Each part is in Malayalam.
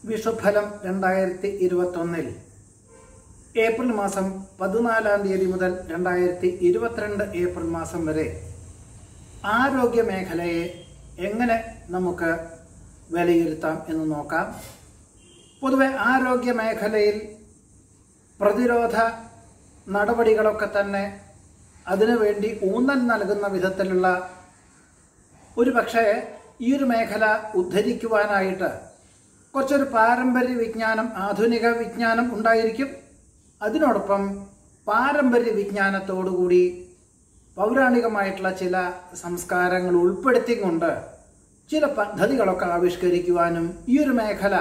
വിഷുഫലം രണ്ടായിരത്തി ഇരുപത്തൊന്നിൽ ഏപ്രിൽ മാസം പതിനാലാം തീയതി മുതൽ രണ്ടായിരത്തി ഇരുപത്തിരണ്ട് ഏപ്രിൽ മാസം വരെ ആരോഗ്യ മേഖലയെ എങ്ങനെ നമുക്ക് വിലയിരുത്താം എന്ന് നോക്കാം പൊതുവെ ആരോഗ്യ മേഖലയിൽ പ്രതിരോധ നടപടികളൊക്കെ തന്നെ അതിനുവേണ്ടി ഊന്നൽ നൽകുന്ന വിധത്തിലുള്ള ഒരു പക്ഷേ ഈ ഒരു മേഖല ഉദ്ധരിക്കുവാനായിട്ട് കുറച്ചൊരു പാരമ്പര്യ വിജ്ഞാനം ആധുനിക വിജ്ഞാനം ഉണ്ടായിരിക്കും അതിനോടൊപ്പം പാരമ്പര്യ വിജ്ഞാനത്തോടുകൂടി പൗരാണികമായിട്ടുള്ള ചില സംസ്കാരങ്ങൾ ഉൾപ്പെടുത്തിക്കൊണ്ട് ചില പദ്ധതികളൊക്കെ ആവിഷ്കരിക്കുവാനും ഈ ഒരു മേഖല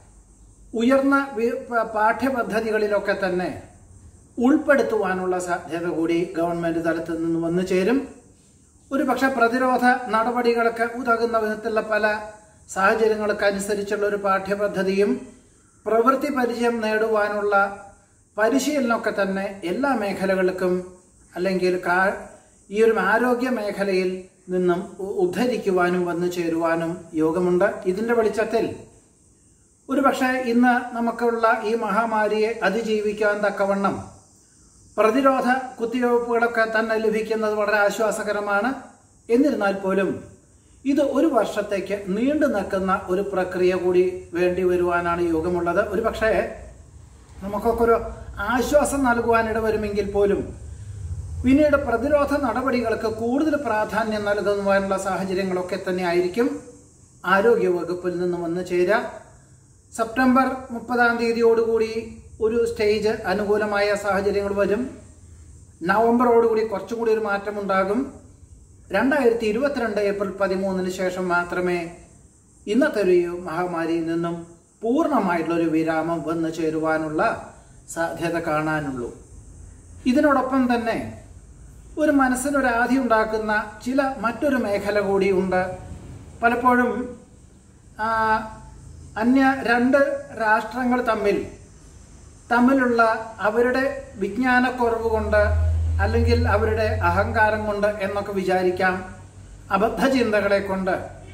ഉയർന്ന വി- പ- പാഠ്യപദ്ധതികളിലൊക്കെ തന്നെ ഉൾപ്പെടുത്തുവാനുള്ള സാധ്യത കൂടി ഗവൺമെന്റ് തലത്തിൽ നിന്ന് വന്നു ചേരും ഒരു പക്ഷെ പ്രതിരോധ നടപടികൾക്ക് ഉതകുന്ന വിധത്തിലുള്ള പല സാഹചര്യങ്ങൾക്കനുസരിച്ചുള്ള ഒരു പാഠ്യപദ്ധതിയും പ്രവൃത്തി പരിചയം നേടുവാനുള്ള പരിശീലനമൊക്കെ തന്നെ എല്ലാ മേഖലകൾക്കും അല്ലെങ്കിൽ കാ- ഈ ഒരു ആരോഗ്യ മേഖലയിൽ നിന്നും ഉ- ഉദ്ധരിക്കുവാനും വന്നു ചേരുവാനും യോഗമുണ്ട് ഇതിന്റെ വെളിച്ചത്തിൽ ഒരു പക്ഷേ ഇന്ന് നമുക്കുള്ള ഈ മഹാമാരിയെ അതിജീവിക്കാൻ തക്കവണ്ണം പ്രതിരോധ കുത്തിവയ്പ്പുകളൊക്കെ തന്നെ ലഭിക്കുന്നത് വളരെ ആശ്വാസകരമാണ് എന്നിരുന്നാൽ പോലും ഇത് ഒരു വർഷത്തേക്ക് നീണ്ടു നിൽക്കുന്ന ഒരു പ്രക്രിയ കൂടി വേണ്ടി വരുവാനാണ് യോഗമുള്ളത് ഒരു പക്ഷേ നമുക്കൊക്കെ ഒരു ആശ്വാസം നൽകുവാനിട വരുമെങ്കിൽ പോലും പിന്നീട് പ്രതിരോധ നടപടികൾക്ക് കൂടുതൽ പ്രാധാന്യം നൽകുവാനുള്ള സാഹചര്യങ്ങളൊക്കെ തന്നെ ആയിരിക്കും ആരോഗ്യ വകുപ്പിൽ നിന്ന് വന്നു ചേരുക സെപ്റ്റംബർ മുപ്പതാം തീയതിയോടുകൂടി ഒരു സ്റ്റേജ് അനുകൂലമായ സാഹചര്യങ്ങൾ വരും നവംബറോടുകൂടി കുറച്ചും കൂടി ഒരു മാറ്റമുണ്ടാകും രണ്ടായിരത്തി ഇരുപത്തിരണ്ട് ഏപ്രിൽ പതിമൂന്നിന് ശേഷം മാത്രമേ ഇന്നത്തെ ഒരു മഹാമാരിയിൽ നിന്നും പൂർണ്ണമായിട്ടുള്ള ഒരു വിരാമം വന്നു ചേരുവാനുള്ള സാധ്യത കാണാനുള്ളൂ ഇതിനോടൊപ്പം തന്നെ ഒരു മനസ്സിനൊരു ആധി ഉണ്ടാക്കുന്ന ചില മറ്റൊരു മേഖല കൂടി ഉണ്ട് പലപ്പോഴും ആ, അന്യ രണ്ട് രാഷ്ട്രങ്ങൾ തമ്മിൽ തമ്മിലുള്ള അവരുടെ വിജ്ഞാനക്കുറവ് കൊണ്ട് അല്ലെങ്കിൽ അവരുടെ അഹങ്കാരം കൊണ്ട് എന്നൊക്കെ വിചാരിക്കാം അബദ്ധചിന്തകളെ കൊണ്ട്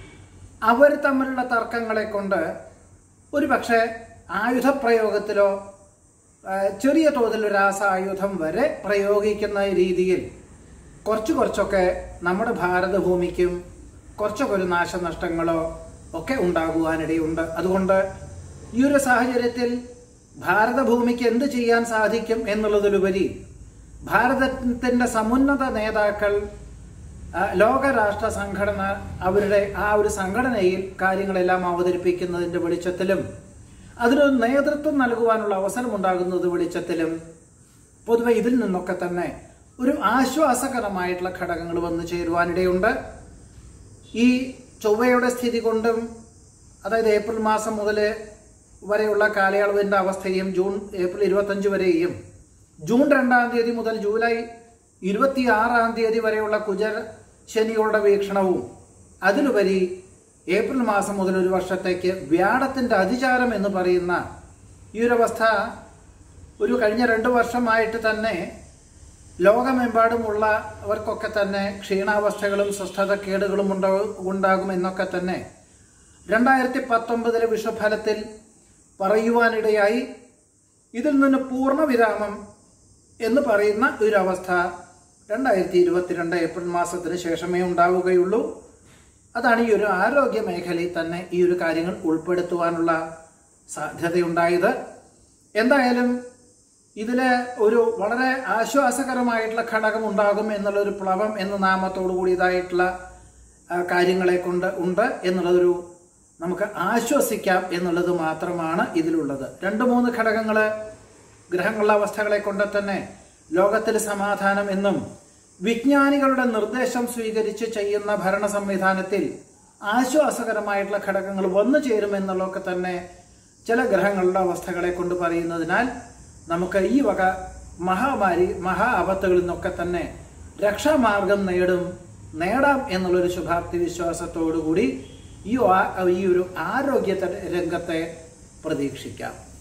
അവർ തമ്മിലുള്ള തർക്കങ്ങളെ കൊണ്ട് ഒരു പക്ഷേ ആയുധപ്രയോഗത്തിലോ ആ, ചെറിയ തോതിൽ രാസായുധം വരെ പ്രയോഗിക്കുന്ന രീതിയിൽ കുറച്ച് കുറച്ചൊക്കെ നമ്മുടെ ഭാരതഭൂമിക്കും കുറച്ചൊക്കെ ഒരു നാശനഷ്ടങ്ങളോ ഒക്കെ ഉണ്ടാകുവാനിടയുണ്ട് അതുകൊണ്ട് ഈ ഒരു സാഹചര്യത്തിൽ ഭാരതഭൂമിക്ക് എന്ത് ചെയ്യാൻ സാധിക്കും എന്നുള്ളതിലുപരി ഭാരതത്തിന്റെ സമുന്നത നേതാക്കൾ ആ, ലോകരാഷ്ട്ര സംഘടന അവരുടെ ആ ഒരു സംഘടനയിൽ കാര്യങ്ങളെല്ലാം അവതരിപ്പിക്കുന്നതിന്റെ വെളിച്ചത്തിലും അതിനൊരു നേതൃത്വം നൽകുവാനുള്ള അവസരം ഉണ്ടാകുന്നത് വെളിച്ചത്തിലും പൊതുവെ ഇതിൽ നിന്നൊക്കെ തന്നെ ഒരു ആശ്വാസകരമായിട്ടുള്ള ഘടകങ്ങൾ വന്നു ചേരുവാനിടയുണ്ട് ഈ ചൊവ്വയുടെ സ്ഥിതി കൊണ്ടും അതായത് ഏപ്രിൽ മാസം മുതൽ വരെയുള്ള കാലയളവിന്റെ അവസ്ഥയും ജൂൺ ഏപ്രിൽ ഇരുപത്തഞ്ച് വരെയും ജൂൺ രണ്ടാം തീയതി മുതൽ ജൂലൈ ഇരുപത്തിയാറാം തീയതി വരെയുള്ള കുജർ ശനികളുടെ വീക്ഷണവും അതിലുപരി ഏപ്രിൽ മാസം മുതൽ ഒരു വർഷത്തേക്ക് വ്യാഴത്തിന്റെ അതിചാരം എന്ന് പറയുന്ന ഈ ഒരു അവസ്ഥ ഒരു കഴിഞ്ഞ രണ്ട് വർഷമായിട്ട് തന്നെ ലോകമെമ്പാടുമുള്ള അവർക്കൊക്കെ തന്നെ ക്ഷീണാവസ്ഥകളും സ്വസ്ഥതക്കേടുകളും ഉണ്ടാകും ഉണ്ടാകുമെന്നൊക്കെ തന്നെ രണ്ടായിരത്തി പത്തൊമ്പതിലെ വിഷഫലത്തിൽ പറയുവാനിടയായി ഇതിൽ നിന്ന് പൂർണ്ണ വിരാമം എന്ന് പറയുന്ന ഒരു അവസ്ഥ രണ്ടായിരത്തി ഇരുപത്തിരണ്ട് ഏപ്രിൽ മാസത്തിന് ശേഷമേ ഉണ്ടാവുകയുള്ളൂ അതാണ് ഈ ഒരു ആരോഗ്യ മേഖലയിൽ തന്നെ ഈ ഒരു കാര്യങ്ങൾ ഉൾപ്പെടുത്തുവാനുള്ള സാധ്യതയുണ്ടായത് എന്തായാലും ഇതില് ഒരു വളരെ ആശ്വാസകരമായിട്ടുള്ള ഘടകം ഉണ്ടാകും എന്നുള്ള ഒരു പ്ലവം എന്ന നാമത്തോടു കൂടിയതായിട്ടുള്ള ആ, കാര്യങ്ങളെ കൊണ്ട് ഉണ്ട് എന്നുള്ളതൊരു നമുക്ക് ആശ്വസിക്കാം എന്നുള്ളത് മാത്രമാണ് ഇതിലുള്ളത് രണ്ട് മൂന്ന് ഘടകങ്ങള് ഗ്രഹങ്ങളുടെ അവസ്ഥകളെ കൊണ്ട് തന്നെ ലോകത്തിൽ സമാധാനം എന്നും വിജ്ഞാനികളുടെ നിർദ്ദേശം സ്വീകരിച്ച് ചെയ്യുന്ന ഭരണ സംവിധാനത്തിൽ ആശ്വാസകരമായിട്ടുള്ള ഘടകങ്ങൾ വന്നു ചേരുമെന്നുള്ളതൊക്കെ തന്നെ ചില ഗ്രഹങ്ങളുടെ അവസ്ഥകളെ കൊണ്ട് പറയുന്നതിനാൽ നമുക്ക് ഈ വക മഹാമാരി മഹാ ആപത്തുകളിൽ നിന്നൊക്കെ തന്നെ രക്ഷാമാർഗം നേടും നേടാം എന്നുള്ളൊരു ശുഭാപ്തി വിശ്വാസത്തോടുകൂടി ഈ ആ- ഈ ഒരു ആരോഗ്യ രംഗത്തെ പ്രതീക്ഷിക്കാം